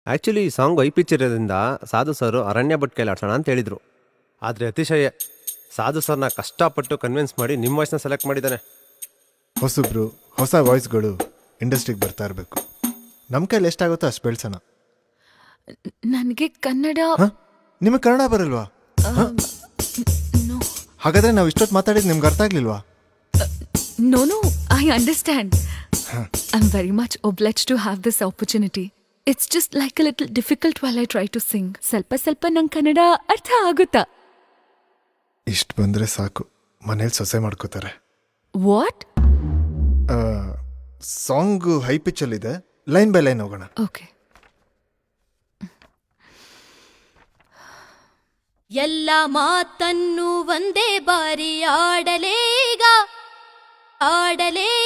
actually ಈ song ಇರೋದ್ರಿಂದ ಸಾಧು ಸರ್ ಅರಣ್ಯ ಭಟ್ ಕೈಲಿ ಆಡ್ಸೋಣ ಅಂತ ಹೇಳಿದ್ರು ಆದರೆ ಅತಿಶಯ ಸಾಧು ಸರ್ನ ಕಷ್ಟಪಟ್ಟು ಕನ್ವಿನ್ಸ್ ಮಾಡಿ ನಿಮ್ಮ ವಾಯ್ಸ್ನ ಸೆಲೆಕ್ಟ್ ಮಾಡಿದ್ದಾನೆ ಹೊಸಬ್ರು ಹೊಸ ವಾಯ್ಸ್ಗಳು ಇಂಡಸ್ಟ್ರಿಗೆ ಬರ್ತಾ ಇರಬೇಕು ನಮ್ಮ ಕೈಲಿ ಎಷ್ಟಾಗುತ್ತೋ ಅಷ್ಟು ಬೆಳ್ಸೋಣ ನನಗೆ ಕನ್ನಡ ಹಾಂ ನಿಮಗೆ ಕನ್ನಡ ಬರಲ್ವಾ ನೋ ಹಾಗಾದ್ರೆ ನಾವು ಇಷ್ಟೊತ್ತು ಮಾತಾಡಿದ್ದು ನಿಮ್ಗೆ ಅರ್ಥ ಆಗ್ಲಿಲ್ವಾ no no I understand I am very much obliged to have this opportunity it's just like a little difficult while I try to sing ಸ್ವಲ್ಪ ಸ್ವಲ್ಪ ನಂಗೆ ಕನ್ನಡ ಅರ್ಥ ಆಗುತ್ತಾ ಇಷ್ಟು ಬಂದರೆ ಸಾಕು ಮನೇಲಿ ಸೊಸೆ ಮಾಡ್ಕೋತಾರೆ ವಾಟ್ ಸಾಂಗು ಹೈ ಪಿಚ್ಚಲ್ಲಿದೆ ಲೈನ್ ಬೈ ಲೈನ್ ಹೋಗೋಣ ಓಕೆ ಎಲ್ಲ ಮಾತನ್ನು ಒಂದೇ ಬಾರಿ ಆಡಲೇಗ ಆಡಲೇ